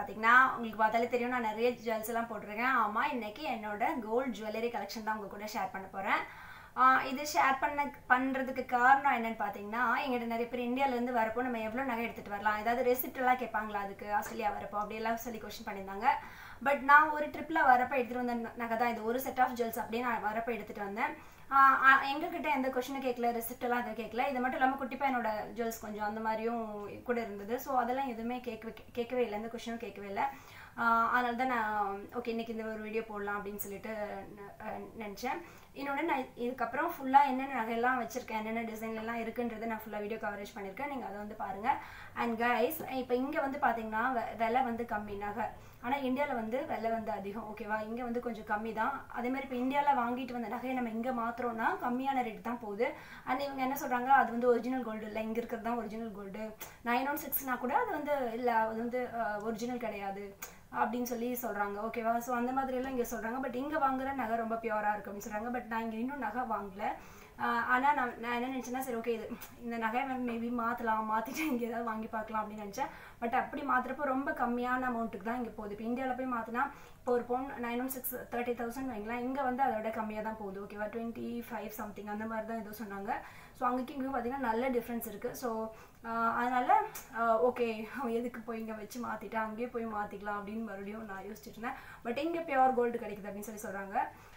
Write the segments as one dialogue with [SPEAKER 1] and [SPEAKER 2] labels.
[SPEAKER 1] பார்த்தீங்கன்னா உங்களுக்கு பார்த்தாலே தெரியும் நான் நிறைய ஜுவல்ஸ் எல்லாம் போட்டிருக்கேன் ஆமாம் இன்னைக்கு என்னோட கோல்ட் ஜுவல்லரி கலெக்ஷன் தான் உங்க கூட ஷேர் பண்ண போகிறேன் இது ஷேர் பண்ண பண்ணுறதுக்கு காரணம் என்னன்னு பார்த்தீங்கன்னா எங்கிட்ட நிறைய பேர் இந்தியாவிலேருந்து வரப்போ நம்ம எவ்வளோ நகை எடுத்துகிட்டு வரலாம் ஏதாவது ரெசிப்ட் எல்லாம் கேட்பாங்களா அதுக்கு ஆஸ்திரேலியா வரப்போ அப்படியெல்லாம் சொல்லி கொஸ்டின் பண்ணியிருந்தாங்க பட் நான் ஒரு ட்ரிப்பில் வரப்போ எடுத்துகிட்டு வந்த நகை தான் இது ஒரு செட் ஆஃப் ஜுவல்ஸ் அப்படியே நான் வரப்போ எடுத்துகிட்டு வந்தேன் ஆஹ் ஆஹ் எங்ககிட்ட எந்த கொஷினும் கேட்கல ரெசிப்ட் எல்லாம் எதுவும் கேட்கல இது மட்டும் இல்லாமல் குட்டி பையனோட ஜுவல்ஸ் கொஞ்சம் அந்த மாதிரியும் கூட இருந்தது ஸோ அதெல்லாம் எதுவுமே கேட்கவே கேட்கவே இல்லை எந்த கொஷினும் கேட்கவே இல்லை ஆஹ் அதனால தான் நான் ஓகே இன்னைக்கு இந்த ஒரு வீடியோ போடலாம் அப்படின்னு சொல்லிட்டு ந- நினச்சேன் இன்னொன்று நான் இதுக்கப்புறம் ஃபுல்லாக என்னென்ன நகையெல்லாம் வச்சுருக்கேன் என்னென்ன டிசைன்லாம் இருக்குன்றதை நான் ஃபுல்லாக வீடியோ கவரேஜ் பண்ணியிருக்கேன் நீங்கள் அதை வந்து பாருங்கள் அண்ட் கைஸ் இப்போ இங்கே வந்து பார்த்தீங்கன்னா வெ- விலை வந்து கம்மி நகை ஆனால் இந்தியாவில் வந்து விலை வந்து அதிகம் ஓகேவா இங்கே வந்து கொஞ்சம் கம்மி தான் அதே மாதிரி இப்போ இந்தியாவில் வாங்கிட்டு வந்த நகையை நம்ம இங்கே மாத்துறோம்னா கம்மியான ரேட் தான் போகுது அண்ட் இவங்க என்ன சொல்கிறாங்க அது வந்து ஒரிஜினல் கோல்டு இல்லை இங்கே இருக்கிறது தான் ஒரிஜினல் கோல்டு நைன் ஒன் சிக்ஸ்னா கூட அது வந்து இல்லை அது வந்து ஒரிஜினல் கிடையாது அப்படின்னு சொல்லி சொல்கிறாங்க ஓகேவா ஸோ அந்த மாதிரி எல்லாம் இங்கே சொல்கிறாங்க பட் இங்கே வாங்குற நகை ரொம்ப பியூராக இருக்கு அப்படின்னு சொல்கிறாங்க பட் நான் இங்கே இன்னும் நகை வாங்கல ஆனால் நான் நான் என்ன நினச்சேன்னா சரி ஓகே இது இந்த நகை மேபி மாற்றலாம் மாற்றிட்டு இங்கே ஏதாவது வாங்கி பார்க்கலாம் அப்படின்னு நினச்சேன் பட் அப்படி மாற்றுறப்போ ரொம்ப கம்மியான அமௌண்ட்டுக்கு தான் இங்கே போகுது இப்போ இந்தியாவில் போய் மாற்றினா இப்போ ஒரு பவுன் nine one six thirty thousand வைங்களேன் இங்கே வந்து அதோட கம்மியாக தான் போகுது ஓகேவா டுவெண்ட்டி ஃபைவ் சம்திங் அந்த மாதிரி தான் ஏதோ சொன்னாங்க ஸோ அங்கேயும் இங்கேயும் பார்த்தீங்கன்னா நல்ல டிஃப்ரென்ஸ் இருக்குது ஸோ அதனால் ஓகே எதுக்கு போய் இங்கே வச்சு மாற்றிட்டு அங்கேயே போய் மாற்றிக்கலாம் அப்படின்னு மறுபடியும் நான் யோசிச்சுட்டு இருந்தேன் பட் இங்கே பியூர் கோல்டு கிடைக்குது அப்படின்னு சொல்லி சொல்கிறாங்க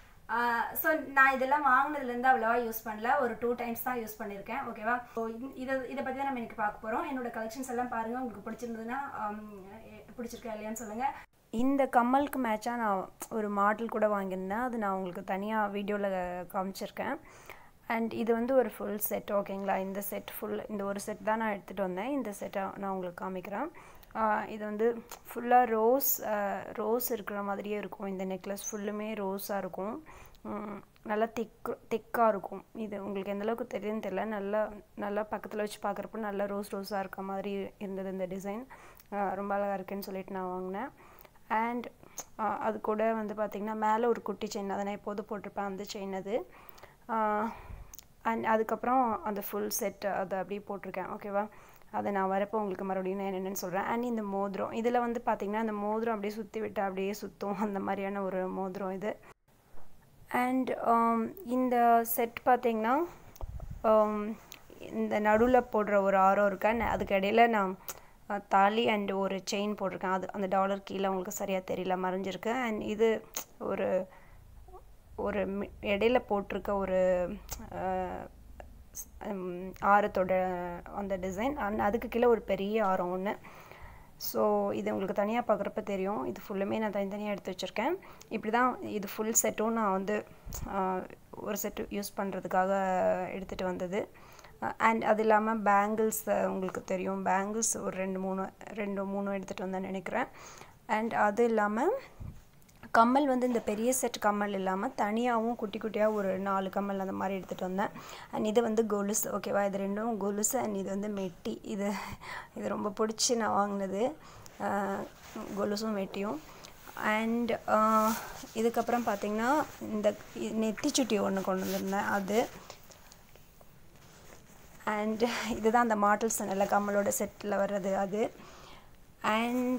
[SPEAKER 1] ஸோ நான் இதெல்லாம் வாங்கினதுலேருந்து அவ்வளோவா யூஸ் பண்ணல ஒரு டூ டைம்ஸ் தான் யூஸ் பண்ணியிருக்கேன் ஓகேவா ஸோ இதை இதை பற்றி தான் நம்ம இன்னைக்கு பார்க்க போகிறோம் என்னோட கலெக்ஷன்ஸ் எல்லாம் பாருங்கள் உங்களுக்கு பிடிச்சிருந்ததுன்னா ஆம், எ- பிடிச்சிருக்கா இல்லையான்னு சொல்லுங்கள்
[SPEAKER 2] இந்த கம்மலுக்கு மேட்சாக நான் ஒரு மாடல் கூட வாங்கியிருந்தேன் அது நான் உங்களுக்கு தனியாக வீடியோவில் காமிச்சிருக்கேன் அண்ட் இது வந்து ஒரு ஃபுல் செட் ஓகேங்களா இந்த செட் ஃபுல் இந்த ஒரு செட் தான் நான் எடுத்துகிட்டு வந்தேன் இந்த செட்டை நான் உங்களுக்கு காமிக்கிறேன் ஆஹ் இது வந்து ஃபுல்லாக ரோஸ் ரோஸ் இருக்கிற மாதிரியே இருக்கும் இந்த நெக்லஸ் ஃபுல்லுமே ரோஸாக இருக்கும் உம், நல்லா திக் திக்காக இருக்கும் இது உங்களுக்கு எந்த அளவுக்கு தெரியுதுன்னு தெரியல நல்லா நல்லா பக்கத்தில் வச்சு பார்க்குறப்போ நல்லா ரோஸ் ரோஸாக இருக்க மாதிரி இருந்தது இந்த டிசைன் ரொம்ப அழகாக இருக்குன்னு சொல்லிட்டு நான் வாங்கினேன் அண்ட் அது கூட வந்து பார்த்திங்கன்னா மேலே ஒரு குட்டி செயின் அதை நான் எப்போதும் போட்டிருப்பேன் அந்த செயின் அது அண்ட் அதுக்கப்புறம் அந்த ஃபுல் செட் அதை அப்படியே போட்டிருக்கேன் ஓகேவா அதை நான் வரப்போ உங்களுக்கு மறுபடியும் நான் என்னென்னு சொல்கிறேன் அண்ட் இந்த மோதிரம் இதில் வந்து பார்த்திங்கன்னா அந்த மோதிரம் அப்படியே சுற்றி விட்டு அப்படியே சுற்றும் அந்த மாதிரியான ஒரு மோதிரம் இது அண்ட் இந்த செட் பார்த்தீங்கன்னா um, இந்த நடுவில் போடுற ஒரு ஆரம் இருக்கா ந- அதுக்கு இடையில நான் அஹ், தாலி அண்ட் ஒரு செயின் போட்டிருக்கேன் அது அந்த டாலர் கீழே உங்களுக்கு சரியாக தெரியல மறைஞ்சிருக்கு அண்ட் இது ஒரு ஒரு மி- இடையில போட்டிருக்க ஒரு அஹ், ஸ்- ஹம், ஆரத்தோட அந்த டிசைன் அண்ட் அதுக்கு கீழே ஒரு பெரிய ஆரம் ஒன்று ஸோ இது உங்களுக்கு தனியாக பார்க்குறப்ப தெரியும் இது ஃபுல்லுமே நான் தனித்தனியாக எடுத்து வச்சுருக்கேன் இப்படி தான் இது ஃபுல் செட்டும் நான் வந்து ஆஹ், ஒரு செட்டு யூஸ் பண்ணுறதுக்காக எடுத்துகிட்டு வந்தது அண்ட் அது இல்லாமல் பேங்கிள்ஸ் உங்களுக்கு தெரியும் பேங்கிள்ஸ் ஒரு ரெண்டு மூணு ரெண்டு மூணு எடுத்துகிட்டு வந்தேன்னு நினைக்கிறேன் அண்ட் அது இல்லாமல் கம்மல் வந்து இந்த பெரிய செட் கம்மல் இல்லாமல் தனியாகவும் குட்டி குட்டியாக ஒரு நாலு கம்மல் அந்த மாதிரி எடுத்துகிட்டு வந்தேன் அண்ட் இது வந்து கொலுசு ஓகேவா இது ரெண்டும் கொலுசு அண்ட் இது வந்து மெட்டி இது இது ரொம்ப பிடிச்சி நான் வாங்கினது ஆஹ், கொலுசும் மெட்டியும் அண்ட் இதுக்கப்புறம் பார்த்திங்கன்னா இந்த நெத்தி சுட்டி ஒன்று கொண்டு வந்திருந்தேன் அது அண்ட் இதுதான் அந்த மாடல் சொன்னல கம்மலோட செட்டில் வர்றது அது அண்ட்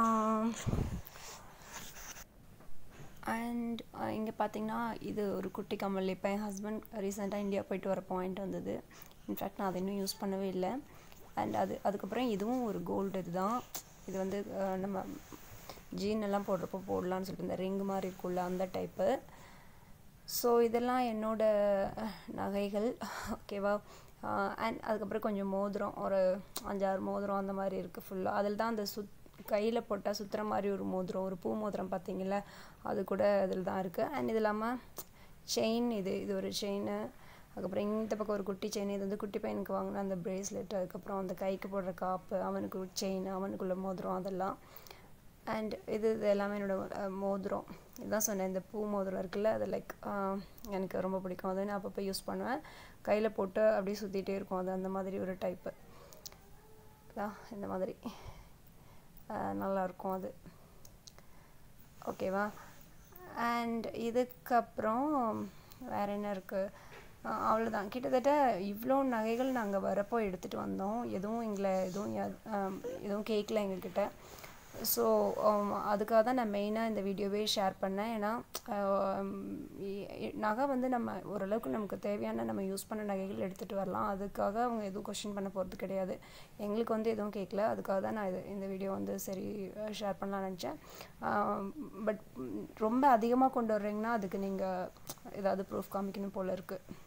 [SPEAKER 2] அண்ட் இங்கே பார்த்தீங்கன்னா இது ஒரு குட்டி கம்மல் இப்போ என் ஹஸ்பண்ட் ரீசெண்டாக இந்தியா போயிட்டு வர பாயிண்ட் வந்தது இன்ஃபேக்ட் நான் அதை இன்னும் யூஸ் பண்ணவே இல்லை அண்ட் அது அதுக்கப்புறம் இதுவும் ஒரு கோல்டு இதுதான் இது வந்து அஹ், நம்ம ஜீன் எல்லாம் போடுறப்போ போடலான்னு சொல்லிட்டு இந்த ரிங் மாதிரி இருக்குல்ல அந்த டைப்பு ஸோ இதெல்லாம் என்னோட அஹ், நகைகள் ஓகேவா அண்ட் அதுக்கப்புறம் கொஞ்சம் மோதிரம் ஒரு அஞ்சாறு மோதிரம் அந்த மாதிரி இருக்குது ஃபுல்லாக அதில் தான் அந்த சுத் கையில் போட்டால் சுற்றுற மாதிரி ஒரு மோதிரம் ஒரு பூ மோதிரம் பார்த்தீங்களா அது கூட அதில் தான் இருக்குது அண்ட் இது இல்லாமல் செயின் இது இது ஒரு செயின் அதுக்கப்புறம் இந்த பக்கம் ஒரு குட்டி செயின் இது வந்து குட்டி பையனுக்கு வாங்கின அந்த பிரேஸ்லெட் அதுக்கப்புறம் அந்த கைக்கு போடுற காப்பு அவனுக்கு செயின் அவனுக்குள்ள மோதிரம் அதெல்லாம் அண்ட் இது இது எல்லாமே என்னோட அஹ், மோதிரம் இதுதான் சொன்னேன் இந்த பூ மோதிரம் இருக்குல்ல அது லைக் எனக்கு ரொம்ப பிடிக்கும் அது நான் அப்பப்போ யூஸ் பண்ணுவேன் கையில் போட்டு அப்படியே சுற்றிட்டே இருக்கும் அது அந்த மாதிரி ஒரு டைப்பு இந்த மாதிரி அஹ், நல்லா இருக்கும் அது ஓகேவா அண்ட் இதுக்கப்புறம் வேற என்ன இருக்குது அவ்வளோதான் கிட்டத்தட்ட இவ்வளோ நகைகள் நாங்கள் வரப்போ எடுத்துகிட்டு வந்தோம் எதுவும் எங்களை எதுவும் யா- ஆம், எதுவும் கேட்கல எங்ககிட்ட ஸோ அதுக்காக தான் நான் மெயினாக இந்த வீடியோவே ஷேர் பண்ணேன் ஏன்னா ஆம், இ- இ- நகை வந்து நம்ம ஓரளவுக்கு நமக்கு தேவையான நம்ம யூஸ் பண்ண நகைகள் எடுத்துகிட்டு வரலாம் அதுக்காக அவங்க எதுவும் கொஷின் பண்ண போகிறது கிடையாது எங்களுக்கு வந்து எதுவும் கேட்கல அதுக்காக தான் நான் இது இந்த வீடியோ வந்து சரி ஷேர் பண்ணலாம்னு நினச்சேன் பட் ரொம்ப அதிகமாக கொண்டு வர்றீங்கன்னா அதுக்கு நீங்கள் ஏதாவது ப்ரூஃப் காமிக்கணும் போல் இருக்குது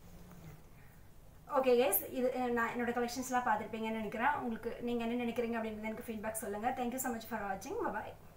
[SPEAKER 1] ஓகே கேஸ் இது அஹ், நான் என்னோட கலெக்ஷன்ஸ்லாம் பார்த்துருப்பீங்கன்னு நினைக்கிறேன் உங்களுக்கு நீங்கள் என்ன நினைக்கிறீங்க அப்படின்றது எனக்கு ஃபீட்பேக் சொல்லுங்கள் தேங்க்யூ ஸோ மச் ஃபார் வாட்சிங் பாய்